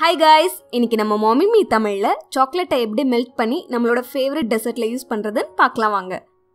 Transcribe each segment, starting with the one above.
hi guys இன்னைக்கு நம்ம மாமி மீ தமிழில் சாக்லேட்டை எப்படி மெல்ட் பண்ணி நம்மளோட ஃபேவரட் டெசர்ட்டில் யூஸ் பண்ணுறதுன்னு பார்க்கலாம் வாங்க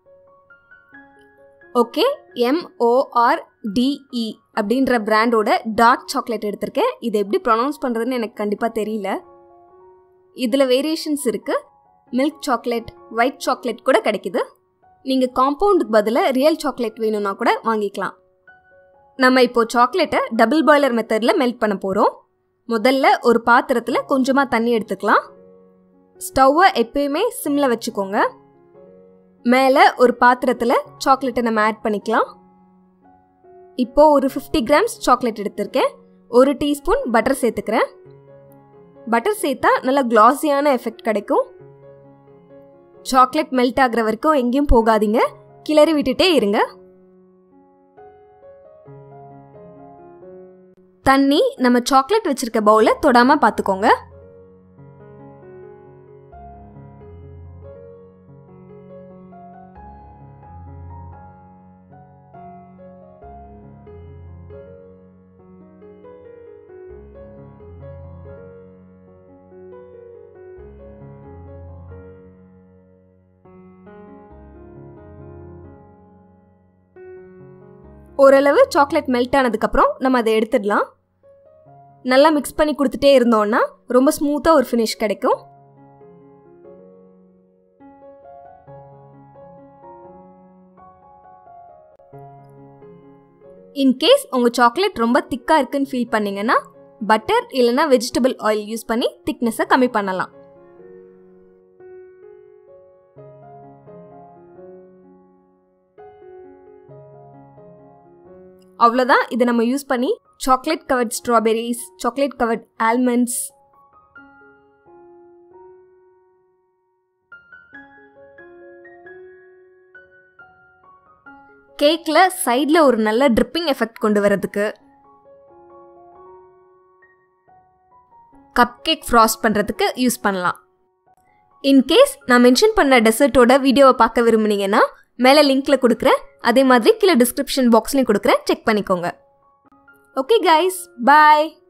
ஓகே எம்ஓஆர்டிஇ அப்படின்ற பிராண்டோட டார்க் சாக்லேட் எடுத்திருக்கேன் இது எப்படி ப்ரொனவுன்ஸ் பண்ணுறதுன்னு எனக்கு கண்டிப்பாக தெரியல இதில் வேரியேஷன்ஸ் இருக்குது மில்க் சாக்லேட் ஒயிட் சாக்லேட் கூட கிடைக்குது நீங்கள் காம்பவுண்டுக்கு பதிலாக ரியல் சாக்லேட் வேணும்னா கூட வாங்கிக்கலாம் நம்ம இப்போது சாக்லேட்டை டபுள் பாய்லர் மெத்தடில் மெல்ட் பண்ண போகிறோம் முதல்ல ஒரு பாத்திரத்தில் கொஞ்சமாக தண்ணி எடுத்துக்கலாம் ஸ்டவ்வை எப்பயுமே சிம்மில் வச்சுக்கோங்க மேலே ஒரு பாத்திரத்தில் சாக்லேட்டை நம்ம ஆட் பண்ணிக்கலாம் இப்போது ஒரு ஃபிஃப்டி கிராம்ஸ் சாக்லேட் எடுத்திருக்கேன் ஒரு டீஸ்பூன் பட்டர் சேர்த்துக்கிறேன் பட்டர் சேர்த்தா நல்லா கிளாஸியான எஃபெக்ட் கிடைக்கும் சாக்லேட் மெல்ட் ஆகுற வரைக்கும் எங்கேயும் போகாதீங்க கிளறி விட்டுட்டே இருங்க தண்ணி நம்ம சாக்லேட் வச்சிருக்க பவுல தொடாம பார்த்துக்கோங்க ஓரளவு சாக்லேட் மெல்ட் ஆனதுக்கப்புறம் நம்ம அதை எடுத்துடலாம் நல்லா மிக்ஸ் பண்ணி கொடுத்துட்டே இருந்தோம்னா ரொம்ப ஸ்மூத்தாக ஒரு ஃபினிஷ் கிடைக்கும் இன்கேஸ் உங்கள் சாக்லேட் ரொம்ப திக்காக இருக்குன்னு ஃபீல் பண்ணீங்கன்னா பட்டர் இல்லைனா வெஜிடபிள் ஆயில் யூஸ் பண்ணி திக்னஸை கம்மி பண்ணலாம் அவ்வளோதான் இதை நம்ம யூஸ் பண்ணி chocolate covered strawberries chocolate covered almonds கேக்கில் சைடில் ஒரு நல்ல ட்ரிப்பிங் எஃபெக்ட் கொண்டு வரதுக்கு கப் கேக் ஃப்ராஸ்ட் பண்ணுறதுக்கு யூஸ் பண்ணலாம் இன்கேஸ் நான் மென்ஷன் பண்ண டெசர்ட்டோட வீடியோவை பார்க்க விரும்புனீங்கன்னா மேலே லிங்க்கில் கொடுக்குறேன் அதே மாதிரி கீழே டிஸ்கிரிப்ஷன் பாக்ஸ்லையும் கொடுக்குறேன் செக் பண்ணிக்கோங்க ஓகே கைஸ் பாய்